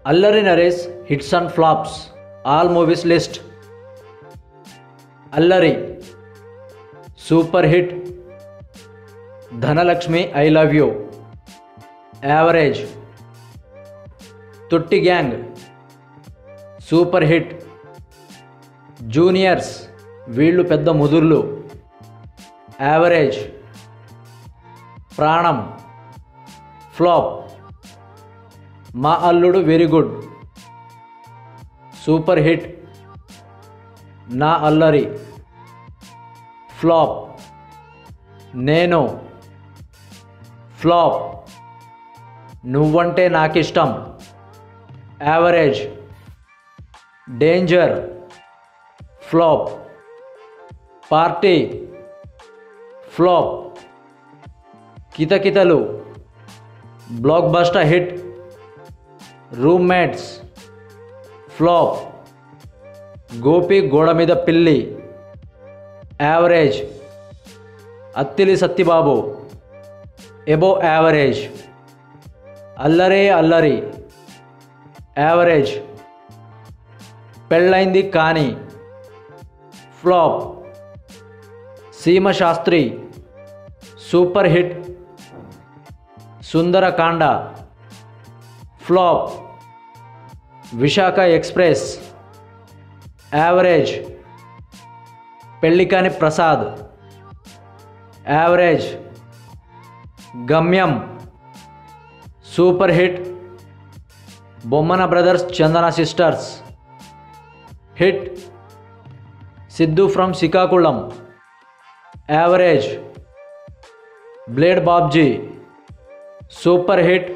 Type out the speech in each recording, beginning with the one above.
అల్లరి Naresh hits and flops all movies list Allari super hit Dhanalakshmi I love you average Thotti gang super hit juniors వీళ్ళు పెద్ద ముదుర్లు average ప్రాణం flop మా అల్లుడు వెరీ గుడ్ సూపర్ హిట్ నా అల్లరి ఫ్లాప్ నేను flop Nuvvante Naakishtam average danger flop party flop Kithakithalu blockbuster hit roommates flop Gopi Goda Meeda Pilli average Athili Sattibabu ఎబో average Allare Allari average Pellaindi Kaani flop Seema Sastri super hit Sundarakanda flop Visakha express average Pellikani Prasad average Gamyam super hit Bommana brothers Chandana sisters hit Siddu from Srikakulam average blade Babji super hit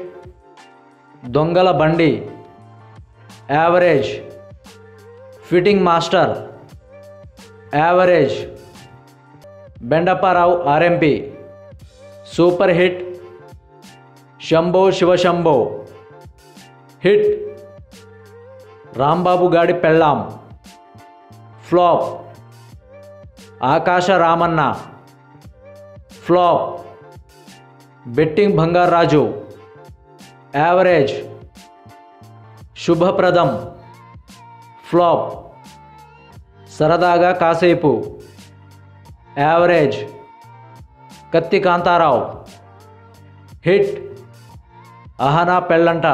Dongala Bandi average fitting master average Bendu Apparao RMP super hit Shambo Shiva Shambho hit Rambabu Gadi Pellam flop Akasa Ramanna flop betting Bangaraju average Subhapradam flop Saradaga Kasepu average కత్తి Kantharao hit అహనా పెళ్ళంట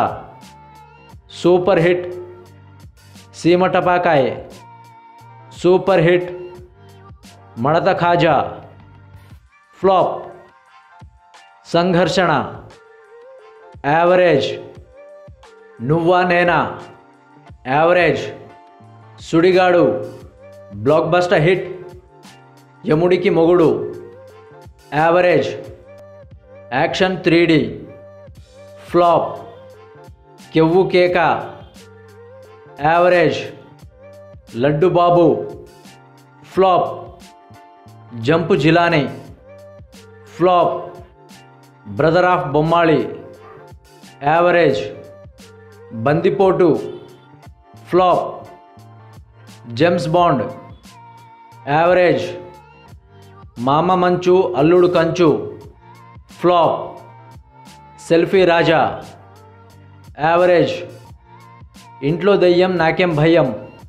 super hit సీమ టపాకాయ్ super hit మడత Khaja flop సంఘర్షణ average Nuvva Nena average Sudigadu blockbuster hit Yamudiki Mogudu average action three D flop Kevvu Keka average Laddu Babu flop Jump Jilani flop brother of Bommali average Bandipotu flop James Bond average Mama Manchu అల్లుడు కంచు flop selfie రాజా average ఇంట్లో దయ్యం నాకేం భయం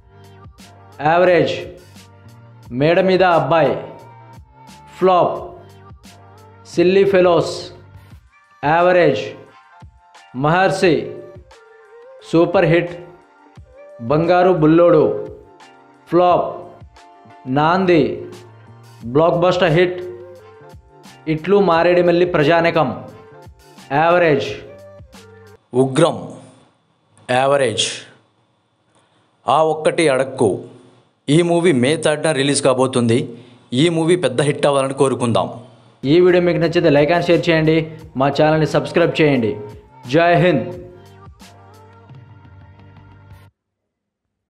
average Meda Meeda Abbayi flop silly fellows average Maharshi super hit Bangaru Bullodu flop Naandhi blockbuster hit Itlu Maredumilli ప్రజానికం average Ugramm average ఆ ఒక్కటి అడక్కు ఈ మూవీ మే థర్డ్న రిలీజ్ కాబోతుంది ఈ మూవీ పెద్ద హిట్ అవ్వాలని కోరుకుందాం ఈ వీడియో మీకు నచ్చితే లైక్ అండ్ షేర్ చేయండి మా ఛానల్ని సబ్స్క్రైబ్ చేయండి జై హింద్